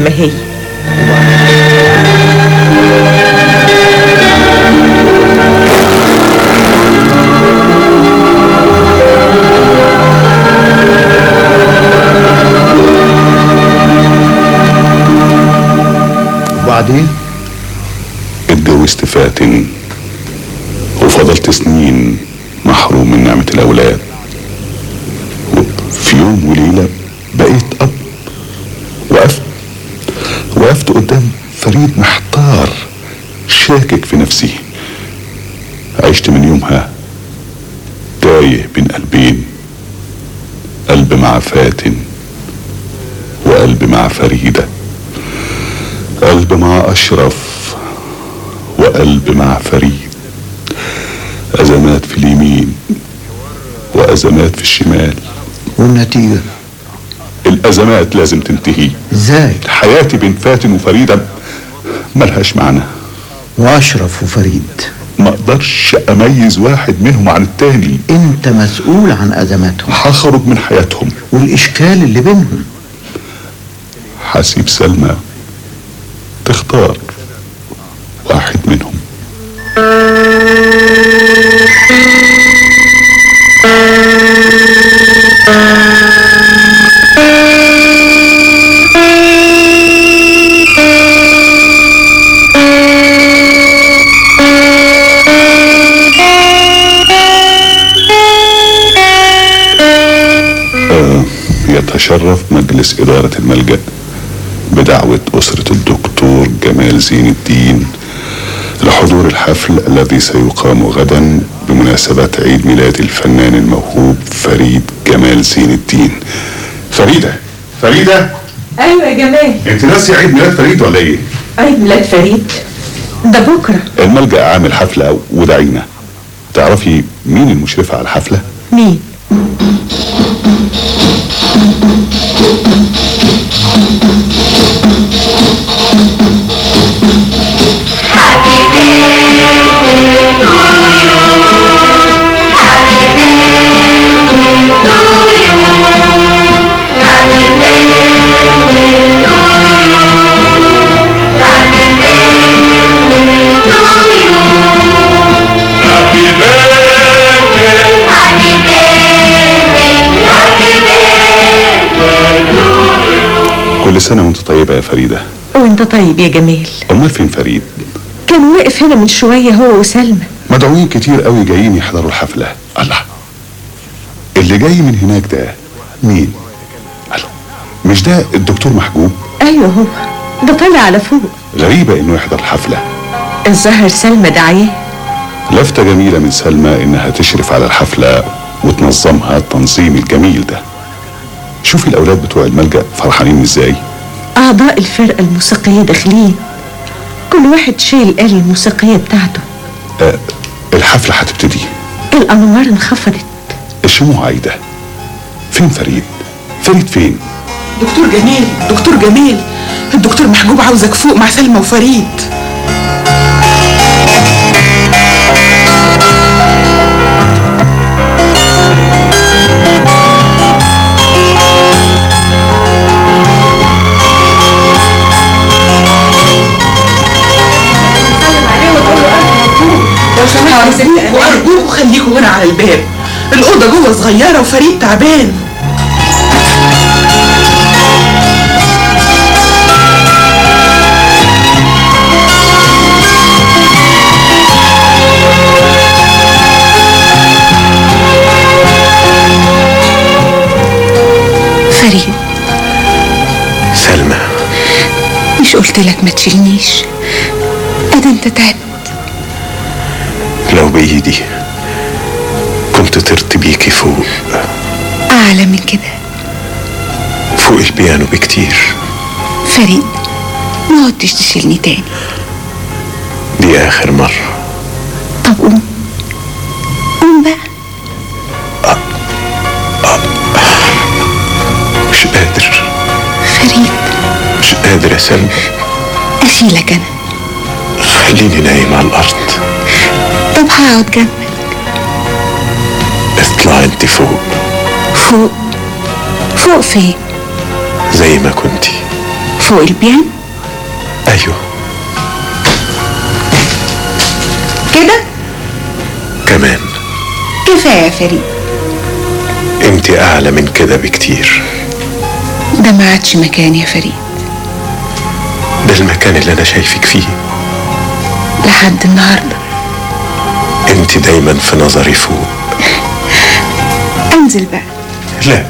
ما هي وبعدين اتجوزت فاتن وفضلت سنين محروم من نعمة الأولاد وفي يوم وليلة بقيت أب وقفت وقفت قدام فريد محتار شاكك في نفسي عشت من يومها تايه بين قلبين قلب مع فاتن وقلب مع فريده قلب مع أشرف وقلب مع فريد أزمات في اليمين وأزمات في الشمال والنتيجة الأزمات لازم تنتهي ازاي حياتي بين فاتن وفريدة ملهاش معنى واشرف وفريد ما اقدرش اميز واحد منهم عن التاني انت مسؤول عن ازماتهم هخرج من حياتهم والاشكال اللي بينهم هسيب سلمى تختار واحد منهم آه، يتشرف مجلس إدارة الملجأ بدعوة أسرة الدكتور جمال زين الدين لحضور الحفل الذي سيقام غدا بمناسبة عيد ميلاد الفنان الموهوب فريد جمال زين الدين فريدة فريدة ايوه يا جمال انت ناسي عيد ميلاد فريد ولا ايه؟ عيد ميلاد فريد ده بكره الملجأ عامل حفلة ودعينا تعرفي مين المشرفة على الحفلة؟ مين كل سنة وانت طيبة يا فريدة وانت طيب يا جمال أمال فين فريد؟ كان واقف هنا من شويه هو وسلمى مدعوين كتير قوي جايين يحضروا الحفلة الله اللي جاي من هناك ده مين؟ الله مش ده الدكتور محجوب؟ ايوه هو ده طالع على فوق غريبة انه يحضر الحفلة الظاهر سلمى دعاه لفتة جميلة من سلمى انها تشرف على الحفلة وتنظمها التنظيم الجميل ده شوفي الاولاد بتوع الملجأ فرحانين ازاي اعضاء الفرقه الموسيقيه داخلين كل واحد شايل الآلة الموسيقية بتاعته آه الحفلة هتبتدي الأنوار انخفضت الشموع عايدة فين فريد؟ فريد فين؟ دكتور جميل دكتور جميل الدكتور محجوب عاوزك فوق مع سلمى وفريد لو سمحت وارجوكوا خليكوا هنا على الباب الاوضه جوه صغيره وفريد تعبان فريد سلمى مش قلت لك ما تشيلنيش ادي انت تعبت لو بإيدي كنت طرت بيكي فوق اعلى من كده فوق البيانو بكتير فريد ما عدتش تشيلني تاني دي آخر مرة طب قوم قوم بقى مش قادر فريد مش قادر يا سلمى اشيلك انا خليني نايم على الأرض طب هقعد جنبك اطلع انت فوق فوق فوق فين زي ما كنتي فوق فوق البيان ايوه كده كمان كفايه يا فريد انت اعلى من كده بكتير ده ما عادش مكان يا فريد ده المكان اللي انا شايفك فيه لحد النهارده انت دايما في نظري فوق انزل بقى لا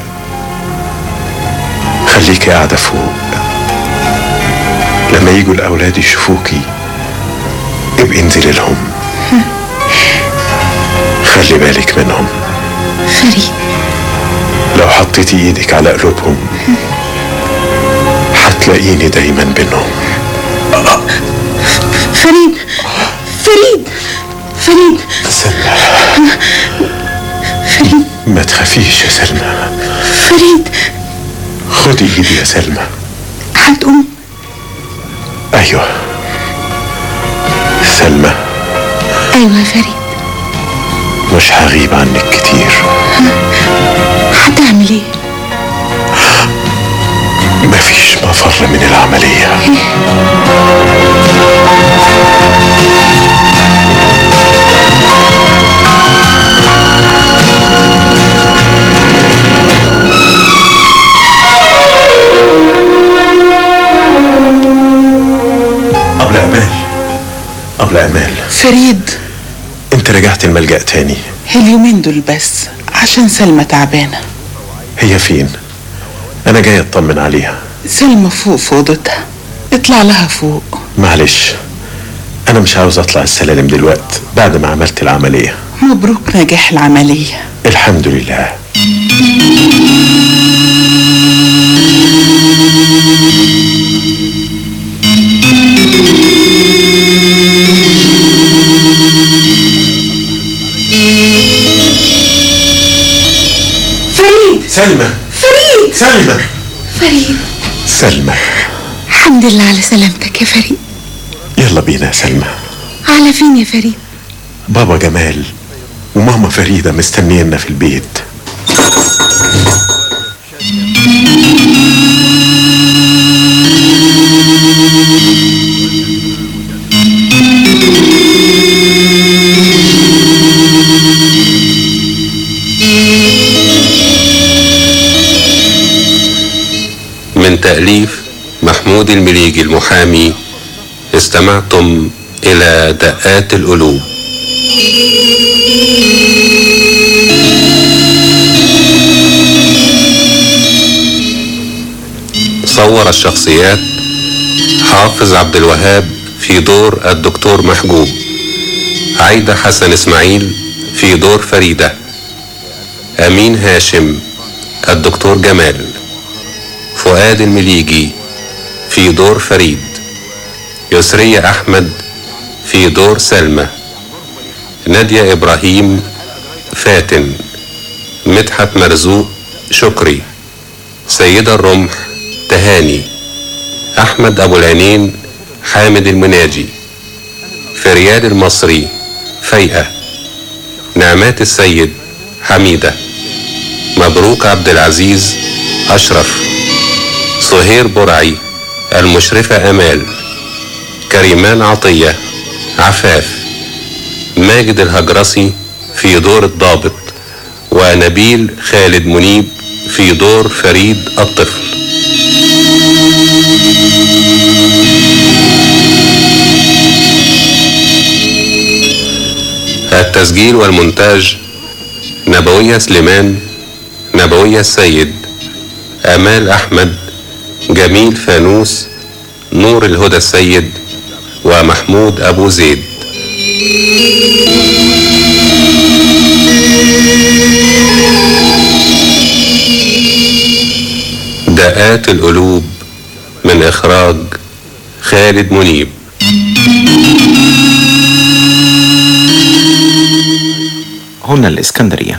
خليكي قاعدة فوق لما يجوا الأولاد يشوفوكي ابقي انزلي لهم خلي بالك منهم فريد لو حطيتي ايدك على قلوبهم هتلاقيني دايما بينهم فريد فريد فريد سلمى فريد ما تخافيش يا سلمى فريد خدي ايدي يا سلمى هتقوم ايوه سلمى ايوه يا فريد مش هغيب عنك كتير هتعمل ايه مفيش مفر من العملية قبل أمال قبل أمال فريد أنت رجعت الملجأ تاني اليومين دول بس عشان سلمى تعبانة هي فين؟ أنا جاي أطمن عليها سلمى فوق في اوضتها اطلع لها فوق معلش أنا مش عاوز أطلع السلالم دلوقت بعد ما عملت العملية مبروك نجاح العملية الحمد لله فريد سلمى فريد سلمى فريد سلمى الحمد لله على سلامتك يا فريد يلا بينا يا سلمى على فين يا فريد بابا جمال وماما فريدة مستنينا في البيت من تأليف محمود المليجي المحامي استمعتم إلى دقات القلوب صور الشخصيات حافظ عبد الوهاب في دور الدكتور محجوب عايدة حسن إسماعيل في دور فريدة أمين هاشم الدكتور جمال فؤاد المليجي في دور فريد يسرية أحمد في دور سلمى نادية إبراهيم فاتن مدحت مرزوق شكري سيدة الرمح تهاني أحمد أبو العينين حامد المناجي فريال المصري فيئة نعمات السيد حميدة مبروك عبد العزيز أشرف سهير برعي المشرفة أمال كريمان عطية عفاف ماجد الهجرسي في دور الضابط ونبيل خالد منيب في دور فريد الطفل التسجيل والمونتاج نبوية سليمان نبوية السيد آمال أحمد جميل فانوس نور الهدى السيد ومحمود أبو زيد دقات القلوب من إخراج خالد منيب هنا الإسكندرية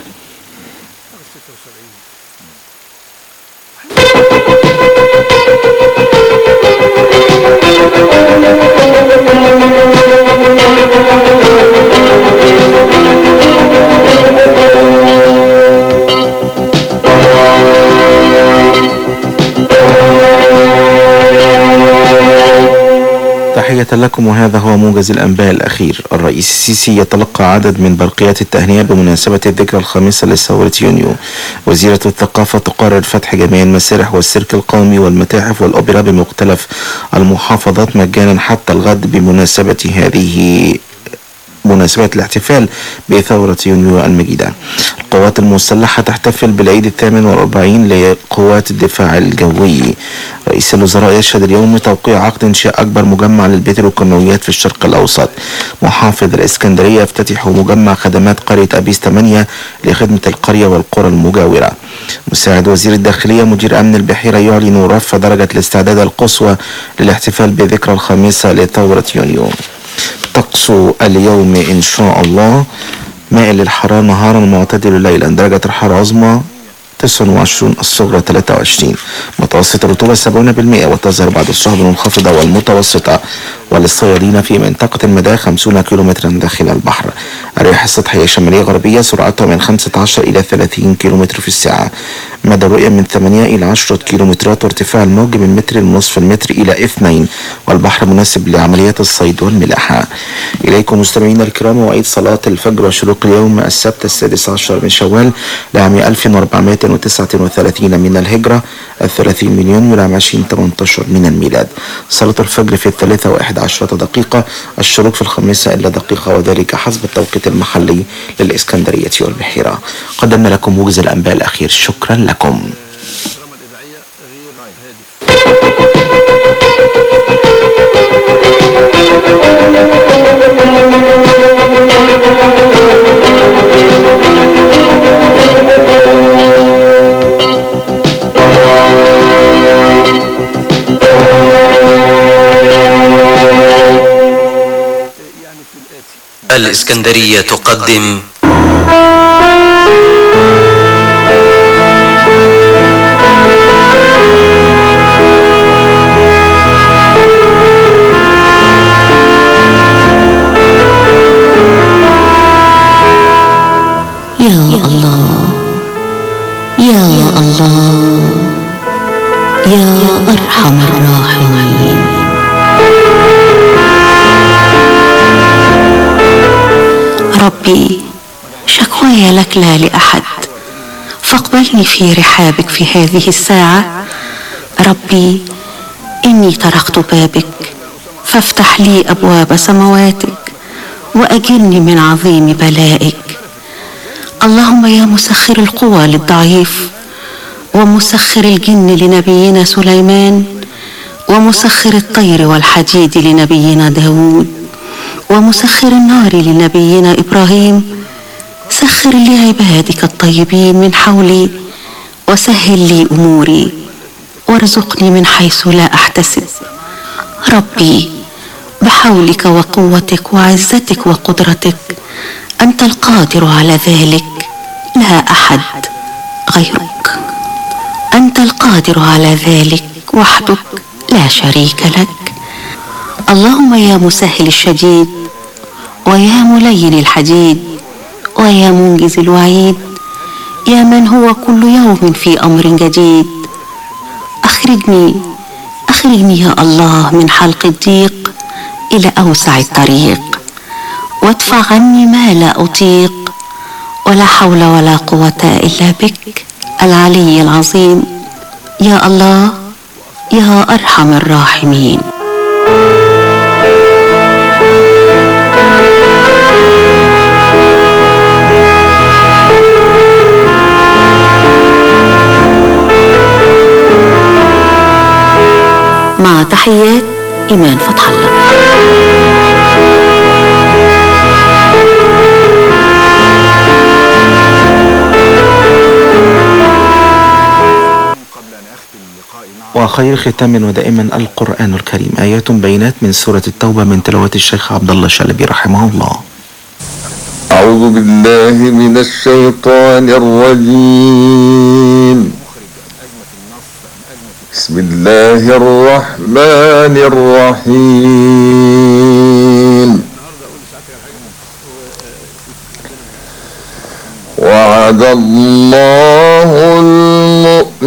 تحية لكم وهذا هو موجز الأنباء الأخير الرئيس السيسي يتلقى عدد من برقيات التهنئة بمناسبة الذكرى الخامسة لثورة يونيو وزيرة الثقافة تقرر فتح جميع المسارح والسيرك القومي والمتاحف والأوبرا بمختلف المحافظات مجانا حتى الغد بمناسبة هذه مناسبة الاحتفال بثورة يونيو المجيدة القوات المسلحة تحتفل بالعيد الثامن والأربعين لقوات الدفاع الجوي رئيس الوزراء يشهد اليوم توقيع عقد إنشاء أكبر مجمع للبتروكيماويات في الشرق الأوسط محافظ الإسكندرية يفتتح مجمع خدمات قرية أبيس 8 لخدمة القرية والقرى المجاورة مساعد وزير الداخلية مدير أمن البحيرة يعلن رفع درجة الاستعداد القصوى للاحتفال بذكرى الخامسة لثورة يونيو طقس اليوم إن شاء الله مائل للحرارة نهارا معتدل ليلا درجة الحرارة العظمى 29 الصغرى 23 متوسط الرطوبة 70% وتظهر بعض السحب المنخفضة والمتوسطة وللصيادين في منطقة المدى 50 كيلومترا داخل البحر الرياح السطحية شمالية غربية سرعتها من 15 إلى 30 كيلومتر في الساعة مدى الرؤية من 8 إلى 10 كيلومترات وارتفاع الموج من متر ونصف المتر إلى 2 والبحر مناسب لعمليات الصيد والملاحة إليكم مستمعينا الكرام مواعيد صلاة الفجر وشروق اليوم السبت السادس عشر من شوال لعام 1439 من الهجرة الثلاثين من يونيو لعام 2018 من الميلاد صلاة الفجر في الثالثة واحد عشرة دقيقة الشروق في الخامسة إلا دقيقة وذلك حسب التوقيت المحلي للإسكندرية والبحيرة قدمنا لكم موجز الأنباء الأخير شكرا لكم الإسكندرية تقدم يا الله يا الله يا أرحم الراحمين ربي شكواي لك لا لأحد فاقبلني في رحابك في هذه الساعة ربي إني طرقت بابك فافتح لي أبواب سمواتك وأجرني من عظيم بلائك اللهم يا مسخر القوى للضعيف ومسخر الجن لنبينا سليمان ومسخر الطير والحديد لنبينا داود ومسخر النار لنبينا إبراهيم سخر لعبادك الطيبين من حولي وسهل لي أموري وارزقني من حيث لا أحتسب ربي بحولك وقوتك وعزتك وقدرتك أنت القادر على ذلك لا أحد غيرك أنت القادر على ذلك وحدك لا شريك لك اللهم يا مسهل الشديد ويا ملين الحديد ويا منجز الوعيد يا من هو كل يوم في أمر جديد أخرجني أخرجني يا الله من حلق الضيق إلى أوسع الطريق وادفع عني ما لا أطيق ولا حول ولا قوة إلا بك العلي العظيم يا الله يا أرحم الراحمين مع تحيات إيمان فتح الله وخير ختام ودائما القرآن الكريم آيات بينات من سورة التوبة من تلاوة الشيخ عبد الله الشلبي رحمه الله أعوذ بالله من الشيطان الرجيم بسم الله الرحمن الرحيم وعد الله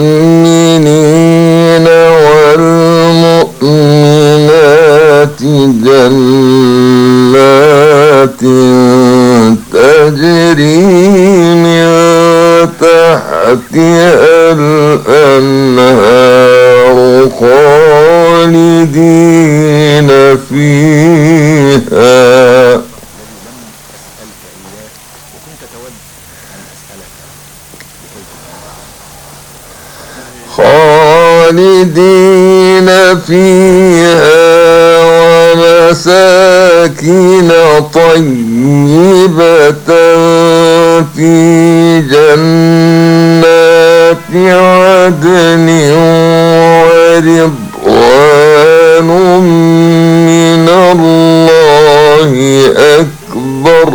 المؤمنين والمؤمنات جنات تجري من تحتها الأنهار خالدين فيها خالدين فيها ومساكن طيبة في جنات عدن ورضوان من الله أكبر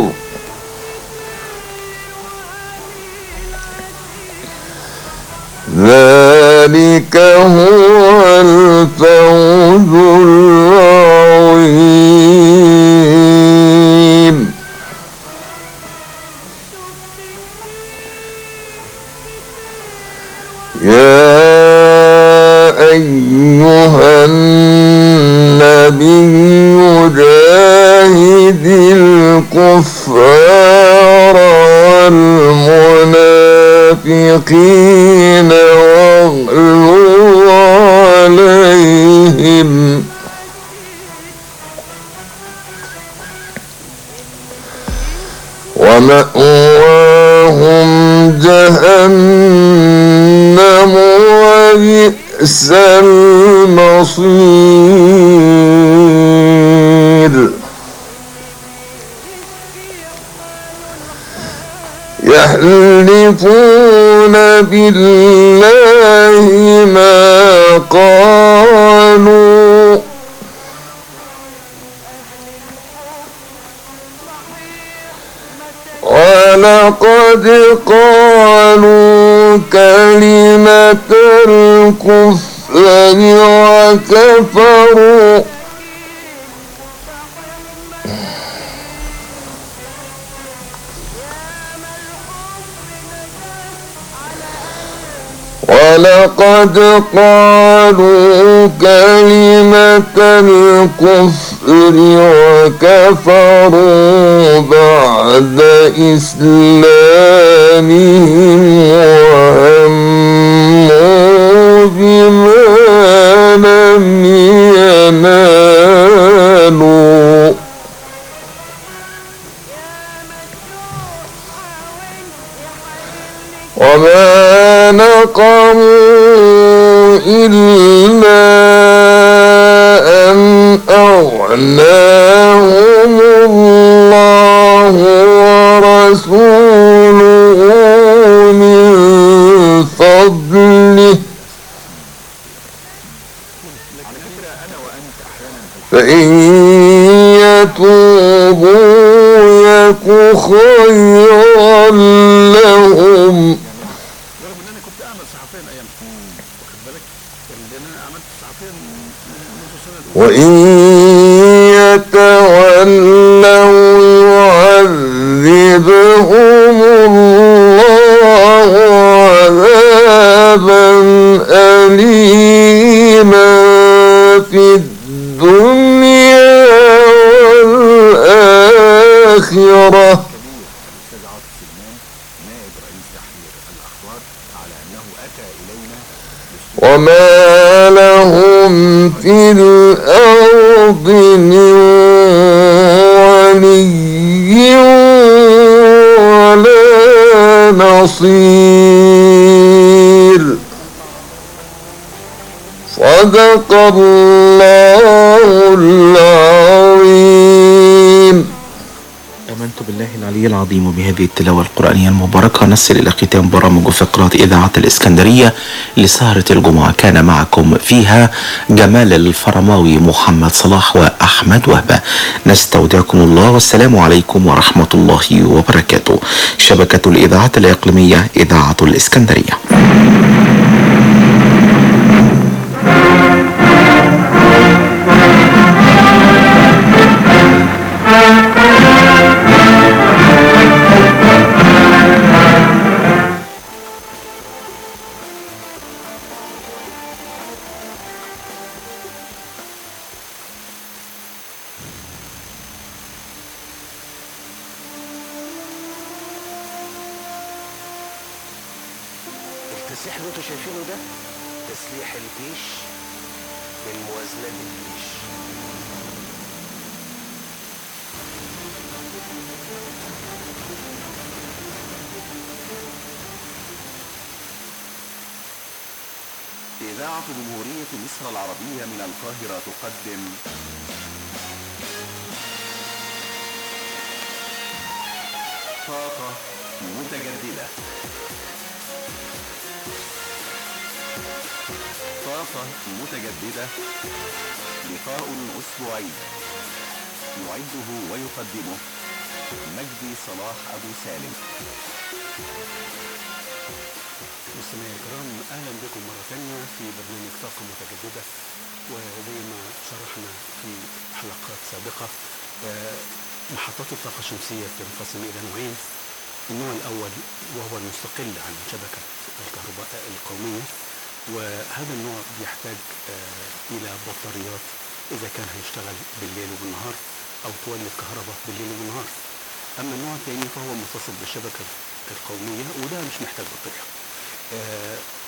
ذلك هو الفوز العظيم يا أيها النبي جاهد الكفار والمنافقين واغلظ عليهم ومأواهم جهنم وبئس المصير يحلفون بالله ما قالوا ولقد قالوا كلمة الكفر وكفروا ولقد قالوا كلمة الكفر وكفروا بعد إسلامهم وهموا بما لم ينالوا وما نقموا إلا أن أغناهم الله ورسوله من فضله فإن يتوبوا يك خيرا لهم وإن يتولوا يعذبهم الله عذابا أليما في الدنيا والآخرة وما لهم في الأرض من ولي ولا نصير صدق الله العظيم آمنت بالله العلي العظيم وبهذه التلاوة القرآنية المباركة نصل إلى ختام برامج وفقرات إذاعة الإسكندرية لسهرة الجمعة كان معكم فيها جمال الفرماوي محمد صلاح وأحمد وهبة نستودعكم الله والسلام عليكم ورحمة الله وبركاته شبكة الإذاعة الإقليمية إذاعة الإسكندرية التسليح اللي انتوا شايفينه ده تسليح الجيش من موازنة الجيش إذاعة جمهورية مصر العربية من القاهرة تقدم طاقة متجددة طاقة متجددة لقاء أسبوعي يعده ويقدمه مجدي صلاح أبو سالم مستمعي الكرام اهلا بكم مره ثانيه في برنامج طاقه متجدده وزي ما شرحنا في حلقات سابقه آه، محطات الطاقه الشمسيه بتنقسم الى نوعين النوع الاول وهو المستقل عن شبكه الكهرباء القوميه وهذا النوع بيحتاج آه، الى بطاريات اذا كان هيشتغل بالليل وبالنهار او تولد كهرباء بالليل وبالنهار اما النوع الثاني فهو متصل بالشبكه القوميه وده مش محتاج بطاريه آه،